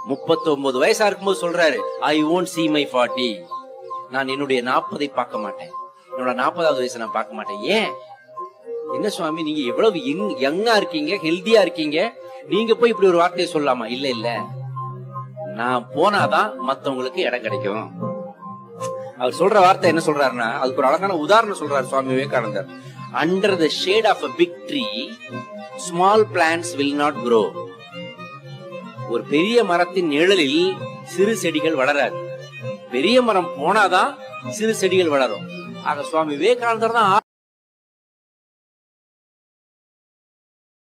முப்பத்தி ஒன்பது வயசா இருக்கும்போது சொல்றாரு ஐ won't see மை ஃபார்ட்டி நான் என்னுடைய நாற்பதை பார்க்க மாட்டேன் என்னோட நாற்பதாவது வயசை நான் பார்க்க மாட்டேன் ஏன் என்ன சுவாமி நீங்க எவ்வளவு யங் யங்கா இருக்கீங்க ஹெல்தியா இருக்கீங்க நீங்க போய் இப்படி ஒரு வார்த்தையை சொல்லலாமா இல்ல இல்ல நான் போனாதான் மத்தவங்களுக்கு இடம் கிடைக்கும் அவர் சொல்ற வார்த்தை என்ன சொல்றாருன்னா அதுக்கு ஒரு அழகான உதாரணம் சொல்றாரு சுவாமி விவேகானந்தர் under the shade of a big tree small plants will not grow ஒரு பெரிய மரத்தின் நிழலில் சிறு செடிகள் வளராது பெரிய மரம் போனாதான் சிறு செடிகள் வளரும் ஆக சுவாமி விவேகானந்தர் தான்